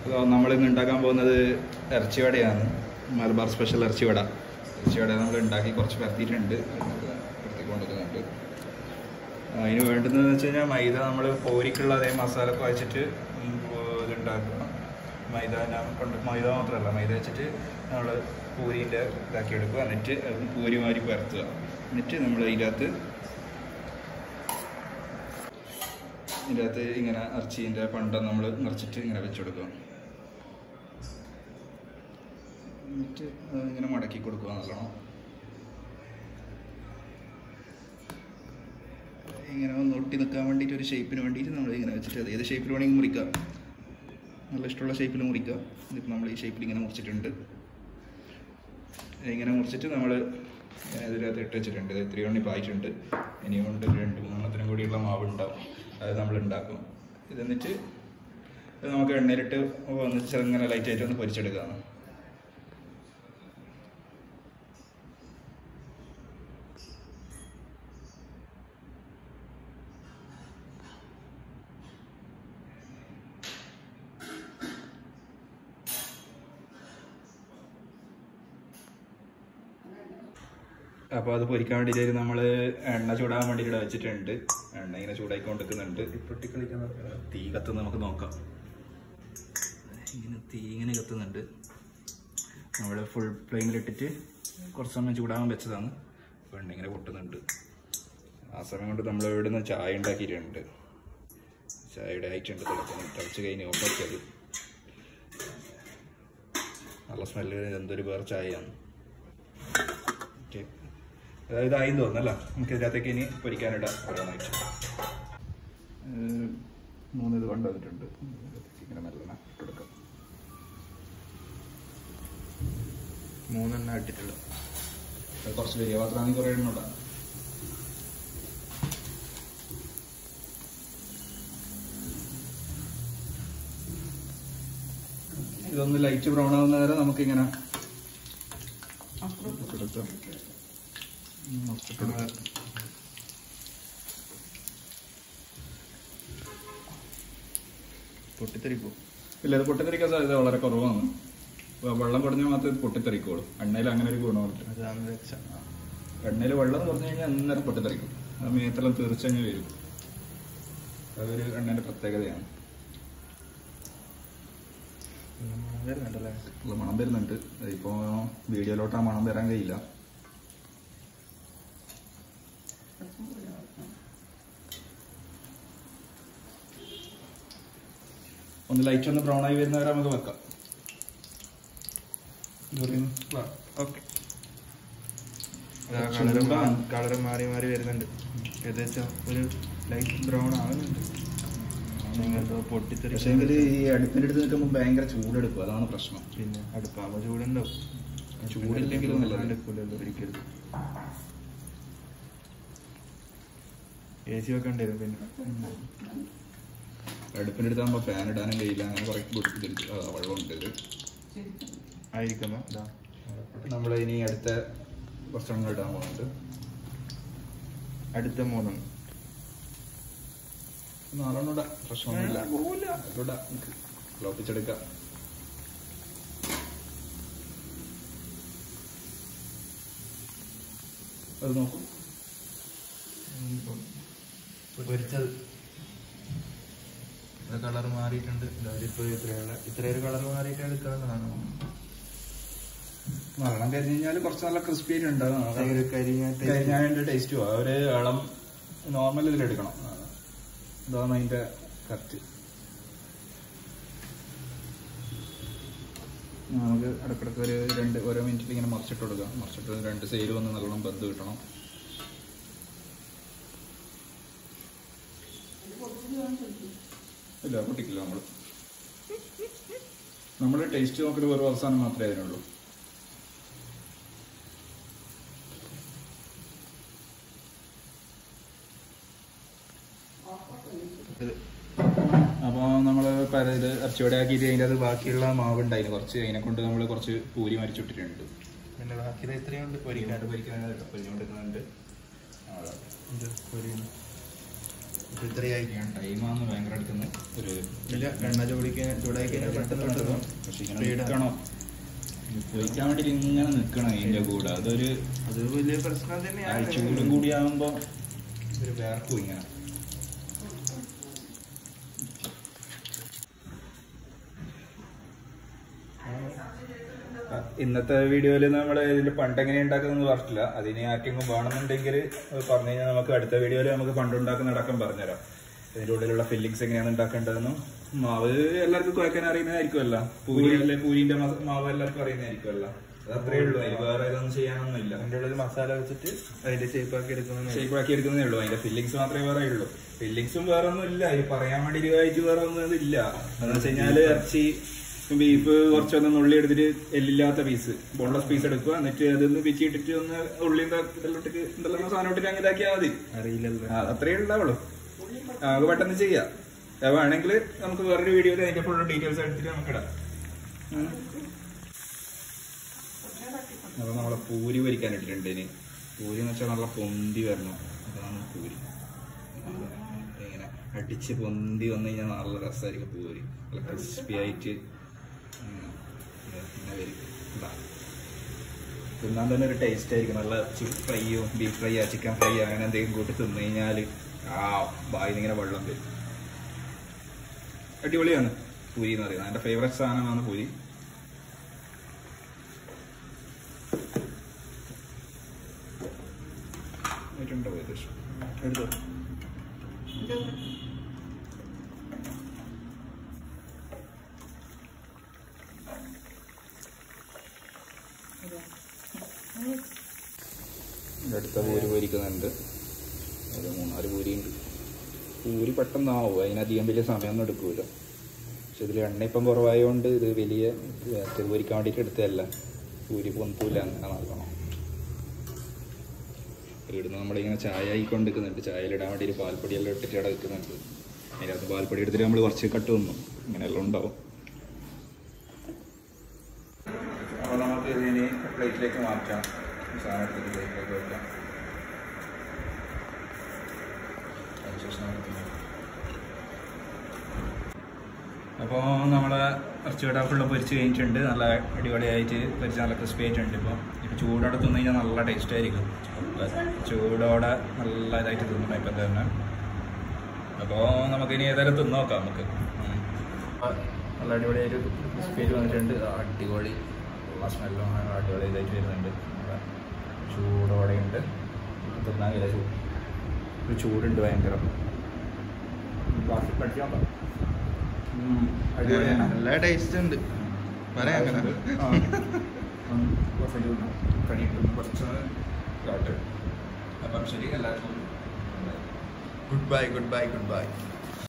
അപ്പോൾ നമ്മൾ ഇന്ന് ഉണ്ടാക്കാൻ പോകുന്നത് ഇറച്ചിവടയാണ് മലബാർ സ്പെഷ്യൽ ഇറച്ചിവട ഇറച്ചിവട നമ്മൾ ഉണ്ടാക്കി കുറച്ച് പരത്തിയിട്ടുണ്ട് പരത്തി കൊണ്ടുവരുന്നുണ്ട് അതിന് വേണ്ടുന്നത് വെച്ച് കഴിഞ്ഞാൽ മൈദ നമ്മൾ പോരിക്കുള്ള അതേ മസാല ഒക്കെ വെച്ചിട്ട് ഉം, ഇതുണ്ടാക്കണം മൈദ ഞാൻ കൊണ്ട് മൈദ മാത്രമല്ല മൈദ വെച്ചിട്ട് നമ്മൾ പൂരീൻ്റെ ഇതാക്കി എടുക്കുക എന്നിട്ട് അത് പൂരി മാതിരി പരത്തുക എന്നിട്ട് നമ്മൾ അതിനകത്ത് ഇതിൻ്റെ അകത്ത് ഇങ്ങനെ ഇറച്ചീൻ്റെ പണ്ടം നമ്മൾ നിറച്ചിട്ട് ഇങ്ങനെ വെച്ചുകൊടുക്കുക എന്നിട്ട് അത് ഇങ്ങനെ മടക്കി കൊടുക്കുക നല്ലോണം ഇങ്ങനെ ഒന്ന് ഒട്ടി നിൽക്കാൻ വേണ്ടിയിട്ട് ഒരു ഷേപ്പിന് വേണ്ടിയിട്ട് നമ്മൾ ഇങ്ങനെ വെച്ചിട്ട് അത് ഏത് ഷേപ്പിൽ വേണമെങ്കിൽ മുറിക്കാം നല്ല ഇഷ്ടമുള്ള ഷേപ്പിൽ മുറിക്കാം ഇതിപ്പോൾ നമ്മൾ ഈ ഷേപ്പിൽ ഇങ്ങനെ മുറിച്ചിട്ടുണ്ട് ഇങ്ങനെ മുറിച്ചിട്ട് നമ്മൾ ഇതിനകത്ത് ഇട്ട് വെച്ചിട്ടുണ്ട് ഇത് ഇത്രയും എണ്ണം പായിട്ടുണ്ട് ഇനിയും കൊണ്ട് രണ്ട് മൂന്നെണ്ണത്തിനും കൂടിയുള്ള മാവ് ഉണ്ടാവും അത് നമ്മൾ ഉണ്ടാക്കും ഇത് എന്നിട്ട് ഇത് നമുക്ക് എണ്ണയിലിട്ട് ഒന്ന് ചെറുങ്ങനെ ലൈറ്റായിട്ട് ഒന്ന് പൊരിച്ചെടുക്കാം അപ്പോൾ അത് പൊരിക്കാൻ വേണ്ടിയിട്ട് നമ്മൾ എണ്ണ ചൂടാൻ വേണ്ടിയിട്ട് ഇവിടെ വെച്ചിട്ടുണ്ട് എണ്ണ ഇങ്ങനെ ചൂടായിക്കൊണ്ടിരിക്കുന്നുണ്ട് പൊട്ടിക്കളിക്കാൻ തീ കത്തുന്ന നമുക്ക് നോക്കാം ഇങ്ങനെ തീ ഇങ്ങനെ കത്തുന്നുണ്ട് നമ്മൾ ഫുൾ ഫ്ലെയിമിലിട്ടിട്ട് കുറച്ച് സമയം ചൂടാകാൻ വെച്ചതാണ് അപ്പോൾ എണ്ണ ഇങ്ങനെ പൊട്ടുന്നുണ്ട് ആ സമയം കൊണ്ട് നമ്മൾ ഇവിടുന്ന് ചായ ഉണ്ടാക്കിയിട്ടുണ്ട് ചായയുടെ ആയിട്ടുണ്ട് തിളച്ച് തിളച്ച് കഴിഞ്ഞ് ഓഫാക്കിയത് നല്ല സ്മെല്ല് എന്തൊരു വേറെ ചായയാണ് ഓക്കെ ഇതായി തോന്നല്ല നമുക്ക് ഇതിനകത്തേക്ക് ഇനി പൊരിക്കാനിടാം ഓരോന്നായിട്ട് ഏഹ് മൂന്ന് ഇത് കൊണ്ടുവന്നിട്ടുണ്ട് ഇതിനകത്തേക്ക് ഇങ്ങനെ മെല്ലനെ ഇട്ടെടുക്കാം മൂന്നെണ്ണം ഇട്ടിട്ടുള്ളൂ അത് കുറച്ച് വലിയ പാത്രമാണെങ്കിൽ കുറേ എണ്ണം ഇടാം ഇതൊന്ന് ലൈറ്റ് ബ്രൗൺ ആവുന്ന വരെ നമുക്കിങ്ങനെ ഇട്ടെടുക്കാം മറിച്ചിട്ടെടുക്കാം പൊട്ടിത്തെറിക്കോ ഇല്ല ഇത് പൊട്ടിത്തെറിക്കാൻ സാധ്യത വളരെ കുറവാണ് വെ- വെള്ളം കുറഞ്ഞാൽ മാത്രമേ ഇത് പൊട്ടിത്തെറിക്കുള്ളൂ എണ്ണയിൽ അങ്ങനെ ഒരു ഗുണമുണ്ട് അതാണ് വെച്ച എണ്ണയിൽ വെള്ളം എന്ന് പറഞ്ഞു കഴിഞ്ഞാൽ അന്നേരം പൊട്ടിത്തെറിക്കും ആ മേത്തെല്ലാം തീർച്ചയായും വരും അതൊരു എണ്ണയുടെ പ്രത്യേകതയാണ് വരുന്നുണ്ടല്ലേ ഉള്ള മണം വരുന്നുണ്ട് ഇപ്പോൾ വീഡിയോയിലോട്ട് ആ മണം വരാൻ കഴിയില്ല ഒന്ന് ലൈറ്റ് ഒന്ന് ബ്രൗൺ ആയി വരുന്നവരെ നമുക്ക് വെക്കാം ഓക്കെ കളർ ചൂടാണ്. കളർ മാറി മാറി വരുന്നുണ്ട് ഏകദേശം ഒരു ലൈറ്റ് ബ്രൗൺ ആവുന്നുണ്ട് എന്തോ പൊട്ടിത്തെറി പക്ഷേങ്കിൽ ഈ അടുപ്പിന്റെ അടുത്ത് നിൽക്കുമ്പോൾ ഭയങ്കര ചൂടെടുക്കും അതാണ് പ്രശ്നം പിന്നെ അടുപ്പാകുമ്പോ ചൂടുണ്ടാവും ചൂടില്ലെങ്കിലും നല്ലത്. അടുപ്പില്ലല്ലോ ഒരിക്കലും എ സി വെക്കേണ്ടി വരും പിന്നെ അടുപ്പിന്റെ അടുത്താകുമ്പോൾ ഫാൻ ഇടാനും കഴിയില്ല അങ്ങനെ കുറെ ബുദ്ധിമുട്ട് വെള്ളമുണ്ട് ഇത് ആയിരിക്കുമ്പോ ഇതാ നമ്മൾ ഇനി അടുത്ത കുറച്ചെണ്ണം ഇടാൻ പോകുന്നുണ്ട് അടുത്ത മൂന്നെണ്ണം നാലെണ്ണം ഇടാം പ്രശ്നമൊന്നുമില്ല ഇടാം നമുക്ക് ലോപ്പിച്ചെടുക്കാം അത് നോക്കും പൊരിച്ചത് കളർ മാറിയിട്ടുണ്ട് ഇപ്പൊ ഇത്രയുള്ള ഇത്രയൊരു കളർ മാറിയിട്ട് എടുക്കാവുന്നതാണ് വെള്ളം കരിഞ്ഞു കഴിഞ്ഞാൽ കുറച്ച് നല്ല ക്രിസ്പി ആയിട്ട് ഉണ്ടാകും ഒരു കരിഞ്ഞ taste. കരിഞ്ഞാൻ്റെ ടേസ്റ്റ് പോവാ ഒരു ഇളം നോർമൽ ഇതിലെടുക്കണം ആ. ഇതാണ് അതിന്റെ കറക്റ്റ് നമുക്ക് ഇടക്കിടക്ക് ഒരു രണ്ട് ഓരോ മിനിറ്റിൽ ഇങ്ങനെ മറിച്ചിട്ട് കൊടുക്കാം മറിച്ചിട്ട് രണ്ട് സൈഡ് വന്ന് നല്ലോണം ബന്ധ് കിട്ടണം ഇല്ല പൊട്ടിക്കില്ല നമ്മൾ നമ്മൾ ടേസ്റ്റ് നോക്കൽ ഒരു അവസാനം മാത്രമേ അതിനുള്ളൂ ഇത് അപ്പോൾ നമ്മൾ ഇത് ഇറച്ചിവട ആക്കിയിട്ട് അതിൻ്റെ അത് ബാക്കിയുള്ള മാവ് ഉണ്ടായിരുന്നു കുറച്ച് അതിനെ കൊണ്ട് നമ്മൾ കുറച്ച് പൂരി മരിച്ചിട്ടിട്ടുണ്ട് പിന്നെ ബാക്കി ഇത്രയും ഉണ്ട് പൊരിക്കാണ്ട് പൊരിക്കാൻ പൊരിക്കാൻ പൊരിഞ്ഞുകൊണ്ടിരിക്കുന്നുണ്ട് ഇത് പൊരിയുന്നു ഇത്രയായി ഞാൻ ടൈമാന്ന് ഭയങ്കര എടുക്കുന്ന ഒരു ഇല്ല എണ്ണ ചൂടിക്കാൻ ചൂടായി കഴിഞ്ഞാൽ പെട്ടെന്ന് പെട്ടെന്ന് പക്ഷെ ഇങ്ങനെ Speed ആ. നിൽക്കണം പൊരിക്കാൻ വേണ്ടി ഇങ്ങനെ നിൽക്കണം ഇതിന്റെ കൂടെ അതൊരു അത് വലിയ പ്രശ്നം ആ തന്നെയാണ് ചൂടും കൂടിയാകുമ്പോ ഒരു വേർക്കും ഇങ്ങനെ ആ, ഇന്നത്തെ വീഡിയോയിൽ നമ്മൾ ഇതിന്റെ പണ്ട് എങ്ങനെ ഉണ്ടാക്കുന്നത് പറഞ്ഞിട്ടില്ല അതിന് ആർക്കെങ്കിലും വേണമെന്നുണ്ടെങ്കിൽ പറഞ്ഞു കഴിഞ്ഞാൽ നമുക്ക് അടുത്ത വീഡിയോയിൽ നമുക്ക് പണ്ട് ഉണ്ടാക്കുന്ന അടക്കം പറഞ്ഞുതരാം ഇതിന്റെ ഉള്ളിലുള്ള ഫില്ലിങ്സ് എങ്ങനെയാണ് ഉണ്ടാക്കേണ്ടതെന്നും മാവ് എല്ലാവർക്കും കുഴക്കാൻ അറിയുന്നതായിരിക്കുമല്ല പൂരി അല്ലെ പൂരിന്റെ മസ- മാവ് എല്ലാവർക്കും അറിയുന്നതായിരിക്കുമല്ല അത് അത്രേ ഉള്ളൂ അതിന് വേറെ ഇതൊന്നും ചെയ്യാനൊന്നുമില്ല അതിൻ്റെ ഉള്ളിൽ മസാല വെച്ചിട്ട് അതിന്റെ ഷേപ്പ് ആക്കി എടുക്കുന്ന ഷേപ്പ് ആക്കി എടുക്കുന്നേ ഉള്ളൂ അതിന്റെ ഫില്ലിങ്സ് മാത്രമേ വേറെ ഉള്ളൂ ഫില്ലിങ്സും വേറെ ഒന്നും ഇല്ല ഇത് പറയാൻ വേണ്ടി ആയിട്ട് വേറെ ഒന്നും ഇല്ല എന്ന് വെച്ച് കഴിഞ്ഞാല് ഇറച്ചി ബീഫ് കുറച്ചൊന്ന് നുള്ളി എടുത്തിട്ട് എല്ലില്ലാത്ത പീസ് ബോൺലെസ് പീസ് എടുക്കുക എന്നിട്ട് അതൊന്ന് പിച്ചിട്ടിട്ട് ഒന്ന് ഉള്ളി ഇതെല്ലോട്ടേക്ക് എന്തെല്ലാം സാധനം ഇട്ടിട്ട് അങ്ങനെ ഇതാക്കിയാൽ മതി അറിയില്ലല്ലോ ആ, അതത്രേ ഉണ്ടാവുള്ളൂ ആ, അത് പെട്ടെന്ന് ചെയ്യാം അത് വേണമെങ്കിൽ നമുക്ക് വേറൊരു വീഡിയോയിൽ അതിന്റെ ഫുൾ ഡീറ്റെയിൽസ് എടുത്തിട്ട് നമുക്ക് ഇടാം ഉം. അപ്പൊ നമ്മളെ പൂരി പൊരിക്കാൻ ഇട്ടിട്ടുണ്ട് ഇനി പൂരി എന്ന് വെച്ചാൽ നല്ല പൊന്തി വരണം അതാണ് പൂരി ഇങ്ങനെ അടിച്ച് പൊന്തി വന്നു കഴിഞ്ഞാൽ നല്ല രസമായിരിക്കും പൂരി നല്ല ക്രിസ്പി ആയിട്ട് ഉം, ഇങ്ങനെ വരും ഇതാ തിന്നാൻ തന്നെ ഒരു ടേസ്റ്റ് ആയിരിക്കും നല്ല ഫ്രൈയോ ബീഫ് ഫ്രൈയോ ചിക്കൻ ഫ്രൈയോ അങ്ങനെ എന്തെങ്കിലും കൂട്ടി തിന്നു കഴിഞ്ഞാൽ ആ വായിൽ ഇങ്ങനെ വെള്ളം വരും അടിപൊളിയാണ് പൂരി എന്ന് പറയുന്നത് എൻ്റെ ഫേവറേറ്റ് സാധനമാണ് പൂരി ആയിട്ടുണ്ടോ ഏകദേശം എടുത്തോ ഇവിടെ അടുത്ത പൂരി പൊരിക്കുന്നുണ്ട് ഒരു മൂന്നാല് പൂരിയുണ്ട് പൂരി പെട്ടെന്നാവും അതിനധികം വലിയ സമയമൊന്നും എടുക്കൂല പക്ഷെ ഇതിൽ എണ്ണ ഇപ്പം കുറവായതുകൊണ്ട് ഇത് വലിയ ഇത് പൊരിക്കാൻ വേണ്ടിയിട്ട് എടുത്തതല്ല പൂരി പൊന്തൂല അങ്ങനെ നടക്കണം ഇവിടുന്ന് നമ്മളിങ്ങനെ ചായ ആയിക്കൊണ്ടിരിക്കുന്നുണ്ട് ചായയിലിടാൻ വേണ്ടി പാൽപ്പൊടിയെല്ലാം ഇട്ടിട്ട് ഇവിടെ വെക്കുന്നുണ്ട് അതിനകത്ത് പാൽപ്പൊടി എടുത്തിട്ട് നമ്മൾ കുറച്ച് കട്ട് വന്നു ഇങ്ങനെയെല്ലാം ഉണ്ടാവും അപ്പോൾ നമുക്ക് ഇതിന് പ്ലേറ്റിലേക്ക് മാറ്റാം സാധനം എടുത്തിട്ട് പ്ലേറ്റിലേക്ക് വെക്കാം അതിനുശേഷം നമുക്ക് തിന്നാം. അപ്പോൾ നമ്മളെ ഇറച്ചി വട ഫുള്ള് പൊരിച്ച് കഴിഞ്ഞിട്ടുണ്ട് നല്ല അടിപൊളിയായിട്ട് പൊരിച്ച് നല്ല ക്രിസ്പി ആയിട്ടുണ്ട് ഇപ്പോൾ ഇപ്പോൾ ചൂടോടെ തിന്നു കഴിഞ്ഞാൽ നല്ല ടേസ്റ്റ് ആയിരിക്കും ചൂടോടെ നല്ല ഇതായിട്ട് തിന്നണം ഇപ്പം തന്നെ അപ്പോൾ നമുക്കിനി ഏതായാലും തിന്നു നോക്കാം നമുക്ക് ഉം. നല്ല അടിപൊളിയായിട്ട് ക്രിസ്പി ആയിട്ട് വന്നിട്ടുണ്ട് ആ, അടിപൊളി ഉള്ള സ്മെല്ലും നല്ല അടിപൊളി ഇതായിട്ട് വരുന്നുണ്ട് നല്ല ചൂടോടെ ഉണ്ട് തിന്നാൻ കഴിയില്ല ചൂട് ഒരു ചൂടുണ്ട് ഭയങ്കര ബാക്കി പഠിക്കാൻ നോക്കാം ഉം, അടിപൊളിയാണ് നല്ല ടേസ്റ്റ് ഉണ്ട് പറയാം അങ്ങനെ ആ. ഉം, കുറച്ച് ചൂട് കണിയിട്ട് കുറച്ച് കാട്ട് അപ്പം ശരി എല്ലാവർക്കും goodbye goodbye good bye